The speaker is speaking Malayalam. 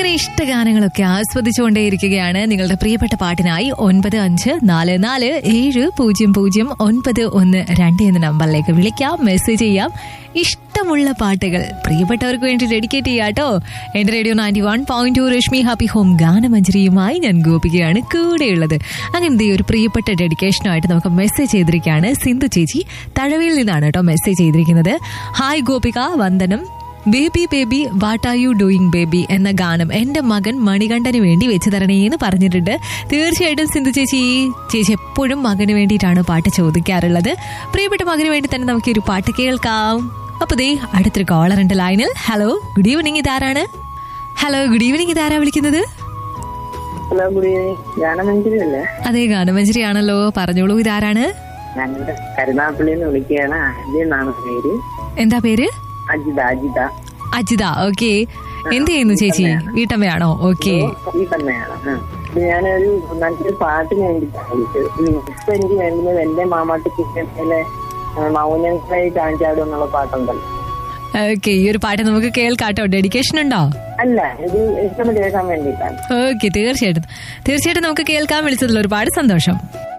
അങ്ങനെ ഇഷ്ടഗാനങ്ങളൊക്കെ ആസ്വദിച്ചുകൊണ്ടേയിരിക്കുകയാണ് നിങ്ങളുടെ പ്രിയപ്പെട്ട പാട്ടിനായി ഒൻപത് അഞ്ച് നാല് നാല് ഏഴ് പൂജ്യം പൂജ്യം ഒൻപത് ഒന്ന് രണ്ട് എന്ന നമ്പറിലേക്ക് വിളിക്കാം മെസ്സേജ് ചെയ്യാം ഇഷ്ടമുള്ള പാട്ടുകൾ പ്രിയപ്പെട്ടവർക്ക് വേണ്ടി ഡെഡിക്കേറ്റ് ചെയ്യാട്ടോ എന്റെ radio ninety one point two Rashmi happy home ഗാനമഞ്ജരിയുമായി ഞാൻ ഗോപികയാണ് കൂടെയുള്ളത് അങ്ങനത്തെ ഒരു പ്രിയപ്പെട്ട ഡെഡിക്കേഷനുമായിട്ട് നമുക്ക് മെസ്സേജ് ചെയ്തിരിക്കുകയാണ് സിന്ധു ചേച്ചി തഴവയിൽ നിന്നാണ് കേട്ടോ മെസ്സേജ് ചെയ്തിരിക്കുന്നത് ഹായ് ഗോപിക വന്ദനം baby baby what are you doing baby എന്ന ഗാനം എന്റെ മകൻ മണികണ്ഠന് വേണ്ടി വെച്ച് തരണേന്ന് പറഞ്ഞിട്ടുണ്ട് തീർച്ചയായിട്ടും സിന്ധു ചേച്ചി ചേച്ചി എപ്പോഴും മകന് വേണ്ടിയിട്ടാണ് പാട്ട് ചോദിക്കാറുള്ളത് പ്രിയപ്പെട്ട മകന് വേണ്ടി തന്നെ നമുക്ക് ഈ ഒരു പാട്ട് കേൾക്കാം അപ്പൊ ദേ അടുത്തൊരു കോളർ ഉണ്ട് ലൈനിൽ ഹലോ ഗുഡ് ഈവനിങ് ഇതാരാണ് ഹലോ ഗുഡ് ഈവനിങ് ഇതാരാ വിളിക്കുന്നത് ഹലോ ഗുഡ് ഈവനിങ് ഗാനമഞ്ജരി അല്ലേ അതെ ഗാനമഞ്ജരി ആണല്ലോ പറഞ്ഞോളൂ ഇതാരാണ് ഞങ്ങളുടെ കരുനാപ്പള്ളിന്ന് വിളിക്കുകയാണ് അജിത എന്നാണ് പേര് എന്താ പേര് അജിത അജിത അജിത ഓക്കെ എന്ത് ചെയ്യുന്നു ചേച്ചി വീട്ടമ്മയാണോ ഓക്കെ ഈ തന്നെയാണ് ആ. ഇത് ഞാനൊരു നല്ലൊരു പാട്ടിന് വേണ്ടിയിട്ടാണ് വിളിച്ചത് ഉം. ഇപ്പൊ എനിക്ക് വേണ്ടുന്നത് എന്റെ മാമാട്ടിക്കിലെ മൗനങ്ങളെ കാഞ്ചാടും എന്നുള്ള പാട്ടുണ്ടല്ലോ ഓക്കെ ഈ ഒരു പാട്ട് നമുക്ക് കേൾക്കാട്ടോ ഡെഡിക്കേഷൻ ഉണ്ടോ അല്ല ഇത് എനിക്കൊന്ന് കേൾക്കാൻ വേണ്ടിയിട്ടാണ് ഓക്കെ തീർച്ചയായിട്ടും തീർച്ചയായിട്ടും നമുക്ക് കേൾക്കാൻ വിളിച്ചതിൽ ഒരുപാട് സന്തോഷം